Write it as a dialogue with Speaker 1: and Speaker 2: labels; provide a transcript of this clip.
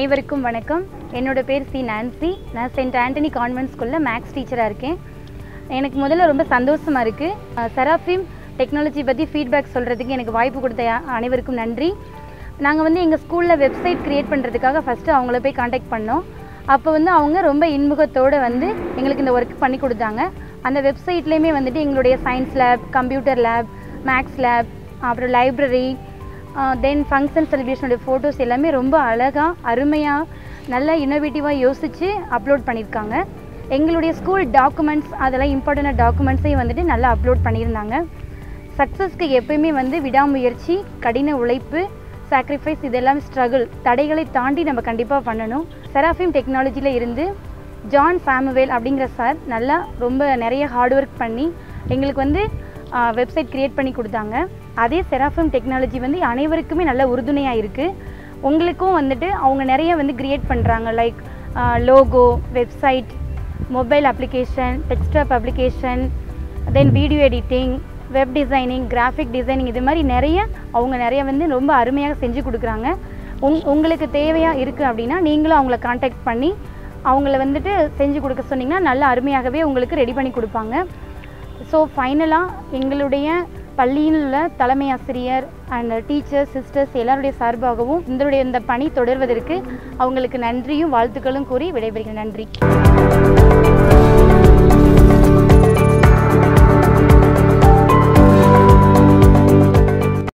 Speaker 1: அனைவருக்கும் வணக்கம் என்னோட பேர் சி நான்சி நான் சென்ட் ஆண்டனி கான்வென்ட் ஸ்கூலில் மேக்ஸ் டீச்சராக இருக்கேன் எனக்கு முதல்ல ரொம்ப சந்தோஷமாக இருக்குது செராஃபிம் டெக்னாலஜி பற்றி ஃபீட்பேக் சொல்கிறதுக்கு எனக்கு வாய்ப்பு கொடுத்த யா- அனைவருக்கும் நன்றி நாங்கள் வந்து எங்கள் ஸ்கூலில் வெப்சைட் க்ரியேட் பண்ணுறதுக்காக ஃபஸ்ட்டு அவங்கள போய் காண்டாக்ட் பண்ணோம் அப்போ வந்து அவங்க ரொம்ப இன்முகத்தோடு வந்து எங்களுக்கு இந்த ஒர்க் பண்ணி கொடுத்தாங்க அந்த வெப்சைட்லேயுமே வந்துட்டு எங்களுடைய science lab computer lab maths lab அப்புறம் லைப்ரரி தென் ஃபங்க்ஷன் செலிப்ரேஷனுடைய ஃபோட்டோஸ் எல்லாமே ரொம்ப அழகாக அருமையாக நல்லா இன்னோவேட்டிவாக யோசித்து அப்லோட் பண்ணியிருக்காங்க எங்களுடைய ஸ்கூல் டாக்குமெண்ட்ஸ் அதெல்லாம் இம்பார்ட்டண்டான டாக்குமெண்ட்ஸையும் வந்துட்டு நல்லா அப்லோட் பண்ணியிருந்தாங்க சக்ஸஸ்க்கு எப்பயுமே வந்து விடாமுயற்சி கடின உழைப்பு சாக்ரிஃபைஸ் இதெல்லாம் ஸ்ட்ரகிள் தடைகளை தாண்டி நம்ம கண்டிப்பாக பண்ணணும் செராஃபிம் டெக்னாலஜியில் இருந்து ஜான் சாமுவேல் அப்படிங்கிற சார் நல்லா ரொம்ப நிறைய ஹார்ட் ஒர்க் பண்ணி எங்களுக்கு வந்து வெப்சைட் க்ரியேட் பண்ணி கொடுத்தாங்க அதே செராஃபிம் டெக்னாலஜி வந்து அனைவருக்குமே நல்ல உறுதுணையாக இருக்குது உங்களுக்கும் வந்துட்டு அவங்க நிறைய வந்து க்ரியேட் பண்ணுறாங்க like logo website mobile application desktop application then video editing web designing graphic designing இது மாதிரி நிறைய அவங்க நிறைய வந்து ரொம்ப அருமையாக செஞ்சு கொடுக்குறாங்க உங் உங்களுக்கு தேவையாக இருக்குது அப்படின்னா நீங்களும் அவங்கள காண்டாக்ட் பண்ணி அவங்கள வந்துட்டு செஞ்சு கொடுக்க சொன்னீங்கன்னா நல்ல அருமையாகவே உங்களுக்கு ரெடி பண்ணி கொடுப்பாங்க ஸோ ஃபைனலாக எங்களுடைய பள்ளியில் உள்ள தலைமை ஆசிரியர் அண்ட் டீச்சர்ஸ் சிஸ்டர்ஸ் எல்லாருடைய சார்பாகவும் இதனுடைய இந்த பணி தொடர்வதற்கு அவங்களுக்கு நன்றியும் வாழ்த்துக்களும் கூறி விடைபெறுகிறேன் நன்றி